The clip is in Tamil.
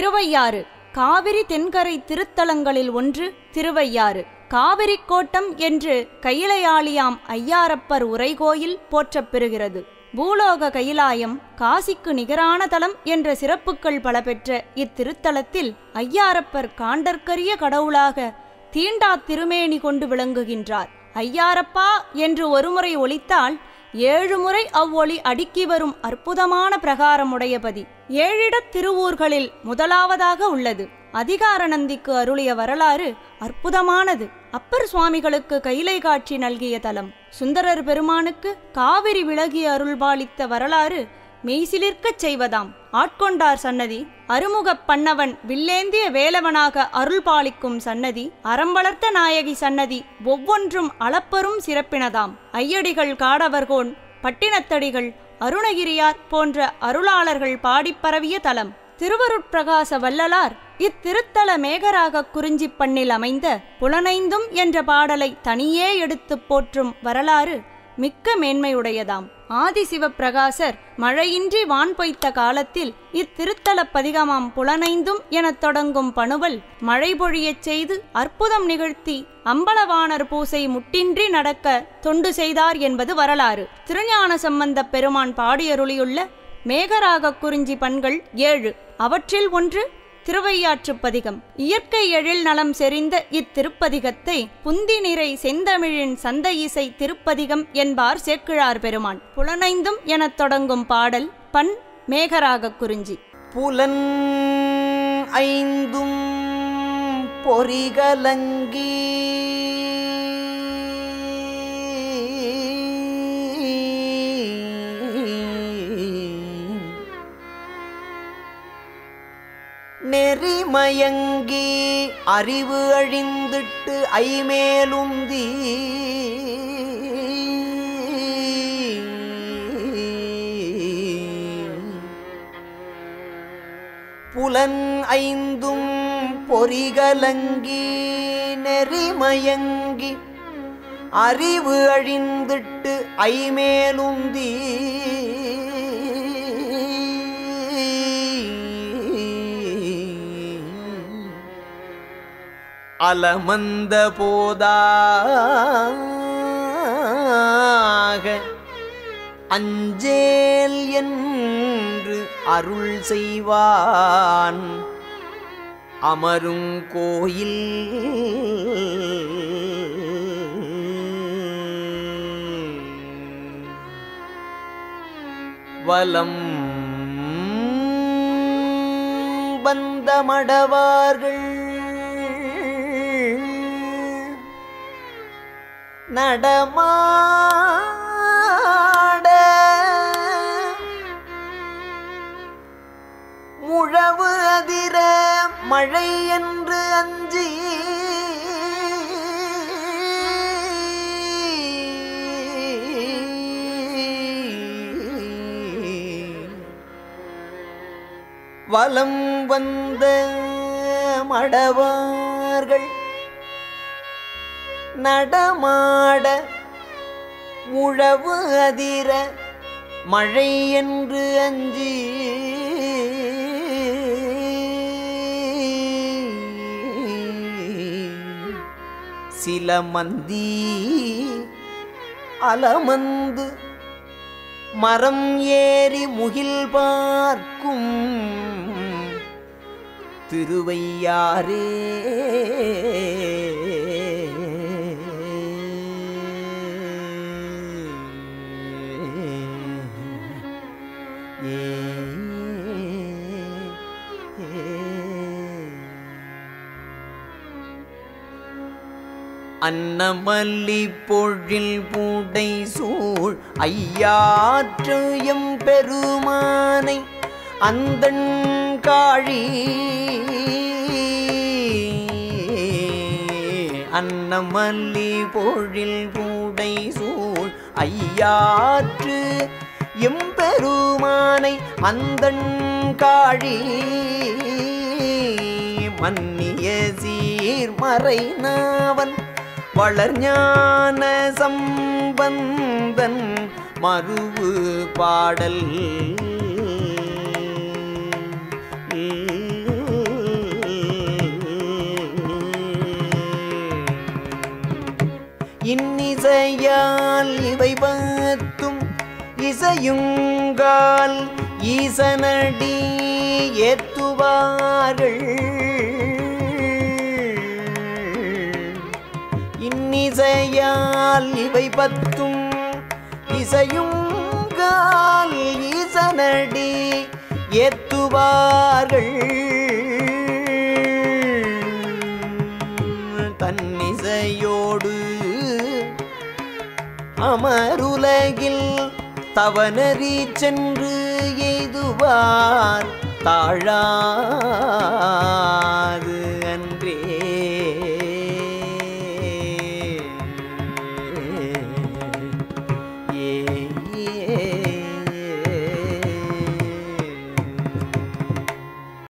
திருவையாறு காவிரி தென்கரை திருத்தலங்களில் ஒன்று திருவையாறு காவிரி கோட்டம் என்று கையிலையாளியாம் ஐயாரப்பர் உரைகோயில் போற்றப் பெறுகிறது பூலோக கைலாயம் காசிக்கு நிகரான தலம் என்ற சிறப்புகள் பல பெற்ற இத்திருத்தலத்தில் ஐயாரப்பர் காண்டற்கரிய கடவுளாக தீண்டா திருமேனி கொண்டு விளங்குகின்றார் ஐயாரப்பா என்று ஒருமுறை ஒலித்தால் ஏழு முறை அவ்வொளி அடுக்கி வரும் அற்புதமான பிரகாரமுடையபதி ஏழிடத் திருவூர்களில் முதலாவதாக உள்ளது அதிகார நந்திக்கு அருளிய வரலாறு அற்புதமானது அப்பர் சுவாமிகளுக்கு கைலை காட்சி நல்கிய தலம் சுந்தரர் பெருமானுக்கு காவிரி விலகி அருள்பாலித்த வரலாறு மெய்சிலிர்க்கச் செய்வதாம் ஆட்கொண்டார் சன்னதி அருமுகப் பண்ணவன் வில்லேந்திய வேலவனாக அருள் பாலிக்கும் சன்னதி அறம்பளர்த்த நாயகி சன்னதி ஒவ்வொன்றும் அளப்பரும் சிறப்பினதாம் ஐயடிகள் காடவர்கோன் பட்டினத்தடிகள் அருணகிரியார் போன்ற அருளாளர்கள் பாடிப் பரவிய தலம் திருவருட்பிரகாச வள்ளலார் இத்திருத்தல மேகராக குறிஞ்சி பண்ணில் அமைந்த புலனைந்தும் என்ற பாடலை தனியே எடுத்துப் போற்றும் வரலாறு மிக்க மேன்மையுடையதாம் ஆதிசிவப்பிரகாசர் மழையின்றி வான் பொய்த்த காலத்தில் இத்திருத்தலப் பதிகமாம் புலனைந்தும் எனத் தொடங்கும் பணுவல் மழை பொழியச் செய்து அற்புதம் நிகழ்த்தி அம்பலவாணர் பூசை முட்டின்றி நடக்க தொண்டு செய்தார் என்பது வரலாறு திருஞான சம்பந்தப் பெருமான் பாடியருளியுள்ள மேகராக குறிஞ்சி பண்கள் ஏழு அவற்றில் ஒன்று திருவையாற்றுப் பதிகம் இயற்கை எழில் நலம் செறிந்த இத்திருப்பதிகத்தை புந்தி நிறை செந்தமிழின் சந்த இசை திருப்பதிகம் என்பார் சேக்கிழார் பெருமான் புலனைந்தும் எனத் தொடங்கும் பாடல் பண் மேகராக குறிஞ்சி புலன் ஐந்தும் பொறிகலங்கி நெறிமயங்கி அறிவு அழிந்திட்டு ஐமேலுந்தி புலன் ஐந்தும் பொறிகலங்கி நெறிமயங்கி அறிவு அழிந்திட்டு ஐமேலுந்தி அலமந்த போதாக அஞ்சேல் என்று அருள் செய்வான் அமரும் கோயில் வலம் வந்த மடவார்கள் நடமாட முழவு அதிர மழை என்று அஞ்சி வலம் வந்த மடவார்கள் நடமாட முழவு அதிர மழை என்று அஞ்சி சில மந்தி அலமந்து மரம் ஏறி முகில் பார்க்கும் திருவையாரே அன்னமல்லி பொழில் பூடை சூழ் ஐயாற்று எம் பெருமானை அந்தன் காழி அன்னமல்லி பொழில் பூடை சூழ் ஐயாற்று எம்பெருமானை அந்தன் காழி மன்னிய சீர்மறை நாவன் வளர்ஞான சம்பந்தன் மறுவு பாடல் இன்னிசையால் இவை பத்தும் இசையுங்கால் ஈசனடி ஏத்துவார்கள் இன்னிசையால் இவை பத்தும் இசையுங்கால் ஈசனடி ஏத்துவார்கள் தன்னிசையோடு அமருலகில் தவனறி சென்று எய்துவார் தாழார்